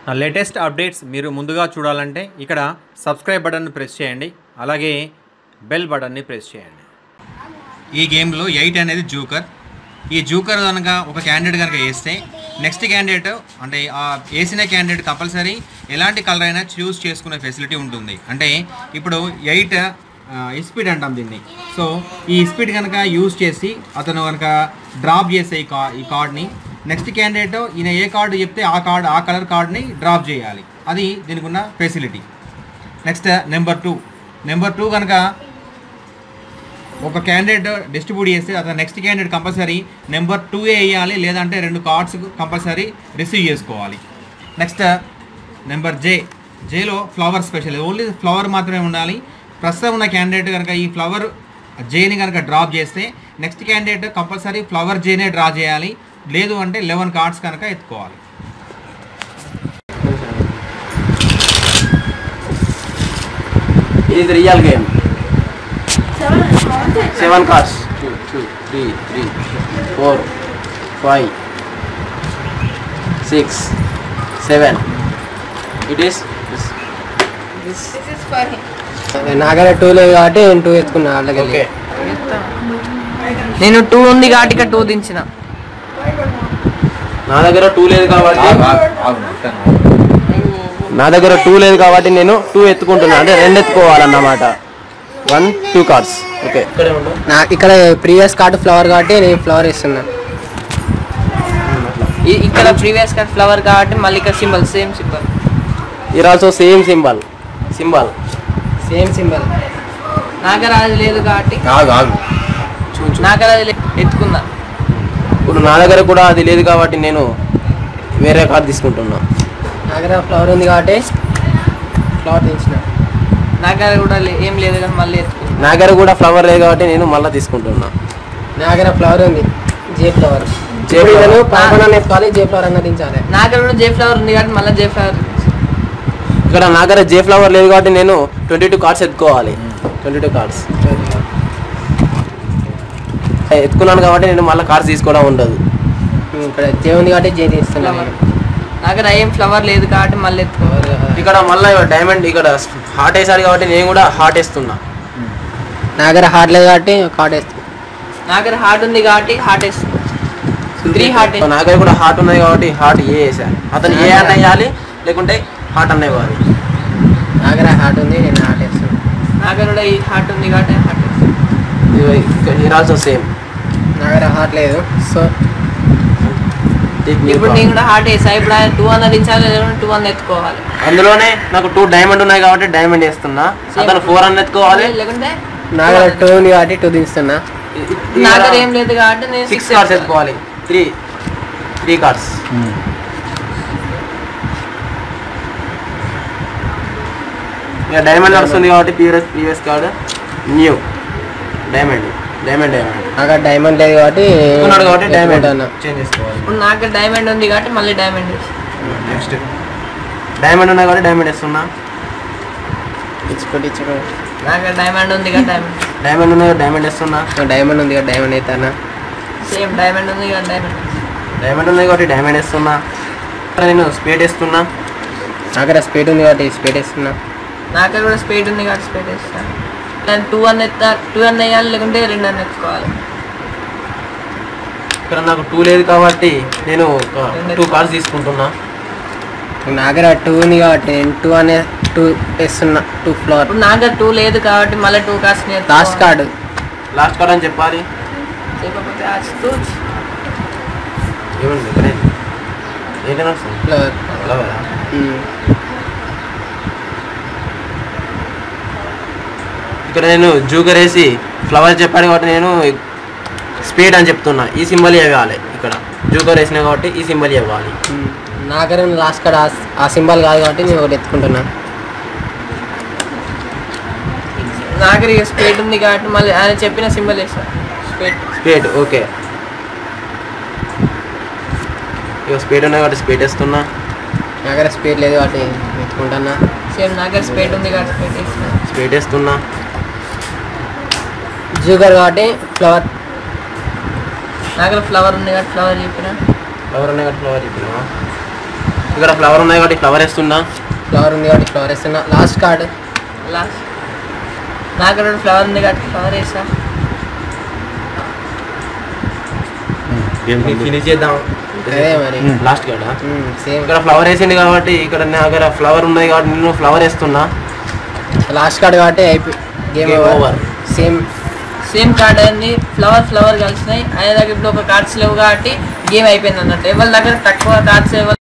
నా latest updates మీరు ముందుగా చూడాలంటే ఇక్కడ సబ్స్క్రైబ్ బటన్ని ప్రెస్ చేయండి అలాగే బెల్ బటన్ని ప్రెస్ చేయండి ఈ గేమ్లో ఎయిట్ అనేది జూకర్ ఈ జూకర్ కనుక ఒక క్యాండిడేట్ కనుక వేస్తే నెక్స్ట్ క్యాండిడేట్ అంటే ఆ వేసిన క్యాండిడేట్ కంపల్సరీ ఎలాంటి కలర్ అయినా చూస్ చేసుకునే ఫెసిలిటీ ఉంటుంది అంటే ఇప్పుడు ఎయిట్ స్పీడ్ అంటాం దీన్ని సో ఈ స్పీడ్ కనుక యూజ్ చేసి అతను కనుక డ్రాప్ చేసే ఈ కా ఈ కార్డ్ని నెక్స్ట్ క్యాండిడేట్ ఈయన ఏ కార్డు చెప్తే ఆ కార్డ్ ఆ కలర్ కార్డ్ని డ్రాప్ చేయాలి అది దీనికి ఉన్న facility next number two number two కనుక ఒక క్యాండిడేట్ డిస్ట్రిబ్యూట్ చేస్తే అతను next candidate compulsory number two ఏ వేయాలి లేదంటే రెండు కార్డ్స్ కంపల్సరీ రిసీవ్ చేసుకోవాలి నెక్స్ట్ నెంబర్ జే జేలో ఫ్లవర్ స్పెషల్ ఓన్లీ ఫ్లవర్ మాత్రమే ఉండాలి ప్రస్తుతం ఉన్న క్యాండిడేట్ కనుక ఈ ఫ్లవర్ జేని కనుక డ్రాప్ చేస్తే నెక్స్ట్ క్యాండిడేట్ కంపల్సరీ ఫ్లవర్ జేనే డ్రా చేయాలి లేదు అంటే లెవెన్ కార్డ్స్ కనుక ఎత్తుకోవాలి ఇది real game seven cards two two three three four five six seven it is నాగర టూ లేదు కాబట్టి నేను టూ ఎత్తుకున్నా వాళ్ళకి ఓకే నేను టూ ఉంది కాబట్టి ఇక్కడ టూ దించిన నా దగ్గర టూ లేదు కాబట్టి నా దగ్గర టూ లేదు కాబట్టి నేను టూ ఎత్తుకుంటున్నా అంటే రెండు ఎత్తుకోవాలన్నమాట వన్ టూ కార్డ్స్ ఓకే ఇక్కడే ఉండు నా ఇక్కడ ప్రీవియస్ కార్డు ఫ్లవర్ కాబట్టి నేను ఫ్లవర్ ఇస్తున్నా ఇ- ఇక్కడ ప్రీవియస్ గా ఫ్లవర్ కాబట్టి మళ్ళీ ఇక్కడ సింబల్ సేమ్ సింబల్ ఇర్ also same symbol symbol same symbol నాగర అది లేదు కాబట్టి చూచు నాగర అది లే- ఎత్తుకున్నా ఇప్పుడు నా దగ్గర కూడా అది లేదు కాబట్టి నేను వేరే కార్డ్ తీసుకుంటున్నా నాగర ఫ్లవర్ ఉంది కాబట్టి ఫ్లవర్ తెచ్చిన నాగర కూడా లే- ఏం లేదు కానీ మళ్ళీ ఎత్తుకున్నా నా దగ్గర కూడా ఫ్లవర్ లేదు కాబట్టి నేను మళ్ళీ తీసుకుంటున్నా నాగర ఫ్లవర్ ఉంది జే ఫ్లవర్ జే flower. పదకొండు ఎత్తుకోవాలి జే ఫ్లవర్ అన్న దించాలి నాగర కూడా జే ఫ్లవర్ ఉంది కాబట్టి మళ్ళీ జే ఫ్లవర్ ఇక్కడ నా దగ్గర జే ఫ్లవర్ లేదు కాబట్టి నేను ట్వంటీ టూ కార్డ్స్ ఎత్తుకోవాలి ట్వంటీ టూ కార్డ్స్ ఎత్తుకున్నాను కాబట్టి నేను మళ్ళీ కార్డ్స్ తీసుకోవడం ఉండదు ఇక్కడ జే ఉంది కాబట్టి జే తీస్తున్నా ఫ్లవర్ నాగర ఏం ఫ్లవర్ లేదు కాబట్టి మళ్ళీ ఎత్తుకో ఇక్కడ మళ్ళీ డైమండ్ ఇక్కడ హార్ట్ వేసాడు కాబట్టి నేను కూడా హార్ట్ వేస్తున్నా నాగర హార్ట్ లేదు కాబట్టి కార్డ్ వేస్తున్నా నాగర హార్ట్ ఉంది కాబట్టి హార్ట్ వేసుకో త్రీ హార్ట్ నా దగ్గర కూడా హార్ట్ ఉన్నది కాబట్టి హార్ట్ ఏ వేసాను అతను ఏ అన్న వేయాలి లేకుంటే హార్ట్ అన్న ఇవ్వాలి నాగర హార్ట్ ఉంది నేను హార్ట్ వేస్తున్నా నాగర కూడా ఈ హార్ట్ ఉంది కాబట్టి హార్ట్ ఇర్ ఆల్సో సేమ్ నాగర హార్ట్ లేదు సో ఇప్పుడు నేను కూడా హార్ట్ వేసా ఇప్పుడు ఆయన టూ అన్న దించాలి లేదంటే టూ అన్న ఎత్తుకోవాలి అందులోనే నాకు టూ డైమండ్ ఉన్నాయి కాబట్టి డైమండ్ వేస్తున్నా అతను ఫోర్ అన్న ఎత్తుకోవాలి లేకుంటే నాగర టూ ఉంది కాబట్టి టూ దించుతున్నా నాగర ఏం లేదు కాబట్టి నేను సిక్స్ కార్డ్స్ ఎత్తుకోవాలి త్రీ త్రీ కార్డ్స్ ఇక డైమండ్ వస్తుంది కాబట్టి previous previous card new diamond diamond diamond నాగర డైమండ్ లేదు కాబట్టి ఉన్నాడు కాబట్టి డైమండ్ ఎత్తుకుంటున్నా. చేంజ్ చేసుకోవాలి ఇప్పుడు నాకు డైమండ్ ఉంది కాబట్టి మళ్ళీ డైమండ్ వేసి నెక్స్ట్ డైమండ్ ఉన్నాయి కాబట్టి డైమండ్ వేస్తున్నా ఇచ్చుకోటి ఇచ్చుకో నాకు డైమండ్ ఉంది కాబట్టి డైమండ్ డైమండ్ ఉన్నాయి డైమండ్ వేస్తున్నా డైమండ్ ఉంది కదా డైమండ్ అవుతానా సేమ్ డైమండ్ ఉంది కాబట్టి డైమండ్ డైమండ్ ఉన్నాయి కాబట్టి డైమండ్ వేస్తున్నా ఇక్కడ నేను స్పేట్ వేస్తున్నా నాగర స్పీడ్ ఉంది కాబట్టి స్పీడ్ వేస్తున్నా నాకు కూడా స్పీడ్ ఉంది కాబట్టి స్పీడ్ వేస్తాను నేను టూ అన్న ఎత్తా టూ అన్న వేయాలి లేకుంటే రెండు అన్న ఎత్తుకోవాలి ఇక్కడ నాకు టూ లేదు కాబట్టి నేను టూ కార్డ్స్ తీసుకుంటున్నా నాగర టూ ఉంది కాబట్టి నేను టూ అనే టూ వేస్తున్నా టూ ఫ్లోర్ ఇప్పుడు నాకు టూ లేదు కాబట్టి మళ్ళీ two cards last card last card అని చెప్పాలి చెప్పకపోతే ఆ టూ ఏమండి ఇక్కడ ఏంటని వస్తుంది ఫ్లోర్ ఫ్లవరా? ఇక్కడ నేను జూకర్ వేసి ఫ్లవర్ చెప్పాను కాబట్టి నేను స్పీడ్ అని చెప్తున్నా ఈ సింబల్ ఇవ్వాలి ఇక్కడ జూకర్ వేసిన కాబట్టి ఈ సింబల్ ఇవ్వాలి నాగర లాస్ట్ కార్డ్ ఆ సింబల్ కాదు కాబట్టి నేను ఒకటి ఎత్తుకుంటున్నా నాకు స్పీడ్ ఉంది కాబట్టి మళ్ళీ ఆయన చెప్పిన సింబల్ వేస్తా స్పీడ్ స్పీడ్ ఓకే ఇక స్పీడ్ ఉన్నాయి కాబట్టి స్పీడ్ వేస్తున్నా నాగర స్పీడ్ లేదు కాబట్టి ఎత్తుకుంటున్నా సేమ్ నాకు స్పీడ్ ఉంది కాబట్టి స్పీడ్ వేస్తా స్పీడ్ వేస్తున్నా జూగర్ కాబట్టి ఫ్లవర్ నాకు ఫ్లవర్ ఉంది కాబట్టి ఫ్లవర్ చెప్పిన ఫ్లవర్ ఉన్నాయి కాబట్టి ఫ్లవర్ చెప్పినా ఇక్కడ ఫ్లవర్ ఉన్నాయి కాబట్టి ఫ్లవర్ వేస్తున్నా ఫ్లవర్ ఉంది కాబట్టి ఫ్లవర్ వేస్తున్నా లాస్ట్ కార్డ్ లాస్ట్ నాకు రెండు ఫ్లవర్ ఉంది కాబట్టి ఫ్లవర్ వేసా ఫినిష్ చేద్దాం అదే మరి లాస్ట్ కదా సేమ్ ఇక్కడ ఫ్లవర్ వేసింది కాబట్టి ఇక్కడ నా దగ్గర ఫ్లవర్ ఉన్నది కాబట్టి నేను ఫ్లవర్ వేస్తున్నా లాస్ట్ కార్డ్ కాబట్టి అయిపోయి game Game over. Over same same card అయింది ఫ్లవర్ ఫ్లవర్ కలిసినాయి ఆయన దగ్గర ఇప్పుడు ఒక కార్డ్స్ లేవు కాబట్టి గేమ్ అయిపోయింది అన్నట్టు ఎవరి దగ్గర తక్కువ కార్డ్స్ ఎవరి